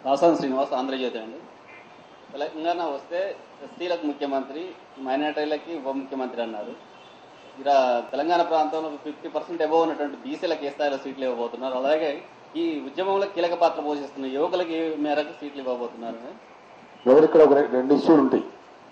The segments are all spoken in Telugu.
కాసాన్ శ్రీనివాస్ ఆంధ్రజ్యోతి అండి తెలంగాణ వస్తే ఎస్టీలకు ముఖ్యమంత్రి మైనార్టీలకి ఉప ముఖ్యమంత్రి అన్నారు ఇక్కడ తెలంగాణ ప్రాంతంలో ఫిఫ్టీ పర్సెంట్ అబోవ్ ఉన్నటువంటి బీసీలకు ఏ స్థాయిలో సీట్లు ఇవ్వబోతున్నారు అలాగే ఈ ఉద్యమంలో కీలక పాత్ర పోషిస్తున్న యువకులకి ఏ మేరకు సీట్లు ఇవ్వబోతున్నారు ఎవరు ఇక్కడ ఒక రె- రెండు ఇష్యూలు ఉంటాయి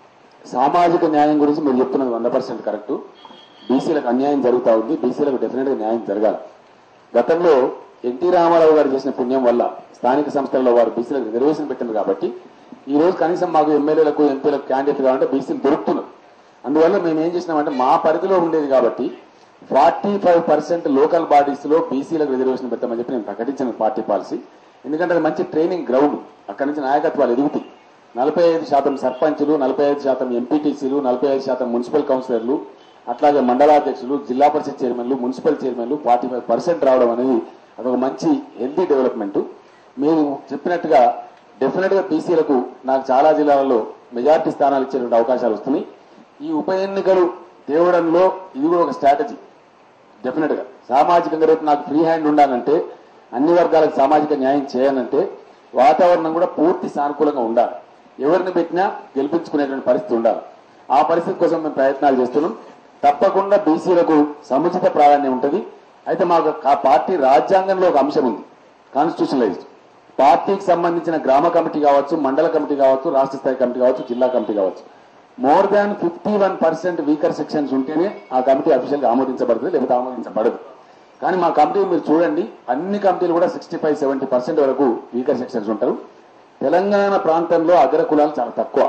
సామాజిక న్యాయం గురించి మీరు చెప్తున్నది వంద పర్సెంట్ కరెక్ట్ బీసీలకు అన్యాయం జరుగుతూ ఉంది బీసీలకు డెఫినెట్ గా న్యాయం జరగాలి గతంలో ఎన్టీ రామారావు గారు చేసిన పుణ్యం వల్ల స్థానిక సంస్థల్లో వారు బీసీలకు రిజర్వేషన్ పెట్టింది కాబట్టి ఈ రోజు కనీసం మాకు ఎమ్మెల్యేలకు ఎంపీలకు క్యాండిడేట్ కావాలంటే బీసీలు దొరుకుతున్నారు అందువల్ల మేము ఏం చేసినామంటే మా పరిధిలో ఉండేది కాబట్టి forty five percent local bodies లో బీసీలకు రిజర్వేషన్ పెట్టమని చెప్పి నేను ప్రకటించిన పార్టీ పాలసీ ఎందుకంటే అది మంచి ట్రైనింగ్ గ్రౌండ్ అక్కడి నుంచి నాయకత్వాలు ఎదుగుతాయి నలభై ఐదు శాతం సర్పంచులు నలభై ఐదు శాతం ఎంపీటీసీలు నలభై ఐదు శాతం మున్సిపల్ కౌన్సిలర్లు అట్లాగే మండలాధ్యక్షులు జిల్లా పరిషత్ చైర్మన్లు మున్సిపల్ చైర్మన్లు ఫార్టీ ఫైవ్ పర్సెంట్ రావడం అనేది అదొక మంచి హెల్తీ డెవలప్మెంట్ మీరు చెప్పినట్టుగా డెఫినెట్ గా బీసీలకు నాకు చాలా జిల్లాలలో మెజార్టీ స్థానాలు ఇచ్చేటువంటి అవకాశాలు వస్తున్నాయి ఈ ఉప ఎన్నికలు తేవడంలో ఇది కూడా ఒక స్ట్రాటజీ డెఫినెట్ గా సామాజికంగా రేపు నాకు ఫ్రీ హ్యాండ్ ఉండాలంటే అన్ని వర్గాలకు సామాజిక న్యాయం చేయాలంటే వాతావరణం కూడా పూర్తి సానుకూలంగా ఉండాలి ఎవరిని పెట్టినా గెలిపించుకునేటువంటి పరిస్థితి ఉండాలి ఆ పరిస్థితి కోసం మేము ప్రయత్నాలు చేస్తున్నాం తప్పకుండా బీసీలకు సముచిత ప్రాధాన్యం ఉంటుంది అయితే మాకు ఆ పార్టీ రాజ్యాంగంలో ఒక అంశం ఉంది కాన్స్టిట్యూషనలైజ్డ్ పార్టీకి సంబంధించిన గ్రామ కమిటీ కావచ్చు మండల కమిటీ కావచ్చు రాష్ట్ర స్థాయి కమిటీ కావచ్చు జిల్లా కమిటీ కావచ్చు more than fifty one percent weaker sections ఉంటేనే ఆ కమిటీ అఫీషియల్ గా ఆమోదించబడుతుంది లేకపోతే ఆమోదించబడదు కానీ మా కమిటీ మీరు చూడండి అన్ని కమిటీలు కూడా సిక్స్టీ ఫైవ్ సెవెంటీ పర్సెంట్ వరకు వీకర్ సెక్షన్స్ ఉంటారు తెలంగాణ ప్రాంతంలో అగ్ర కులాలు చాలా తక్కువ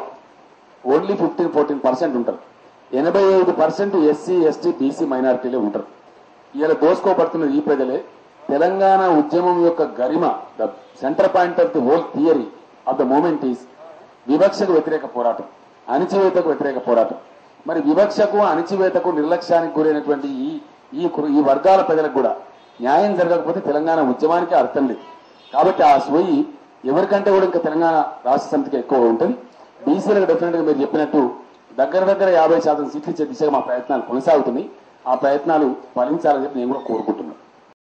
ఓన్లీ ఫిఫ్టీన్ ఫోర్టీన్ పర్సెంట్ ఉంటారు ఎనభై ఐదు పర్సెంట్ ఎస్సీ ఎస్టీ బీసీ మైనారిటీలే ఉంటారు ఇలా దోసుకోబడుతున్నది ఈ ప్రజలే తెలంగాణ ఉద్యమం యొక్క గరిమ the centre point of the whole theory of the movement is వివక్షకు వ్యతిరేక పోరాటం అణిచివేతకు వ్యతిరేక పోరాటం మరి వివక్షకు అణిచివేతకు నిర్లక్ష్యానికి గురైనటువంటి ఈ ఈ కురు- ఈ వర్గాల ప్రజలకు కూడా న్యాయం జరగకపోతే తెలంగాణ ఉద్యమానికి అర్థం లేదు కాబట్టి ఆ సోయి ఎవరికంటే కూడా ఇంకా తెలంగాణ రాష్ట్ర సమితికి ఎక్కువ ఉంటుంది బీసీలకు డెఫినెట్ గా మీరు చెప్పినట్టు దగ్గర దగ్గర యాభై శాతం సీట్లు ఇచ్చే దిశగా మా ప్రయత్నాలు కొనసాగుతున్నాయి ఆ ప్రయత్నాలు ఫలించాలని చెప్పి నేను కూడా కోరుకుంటున్నాను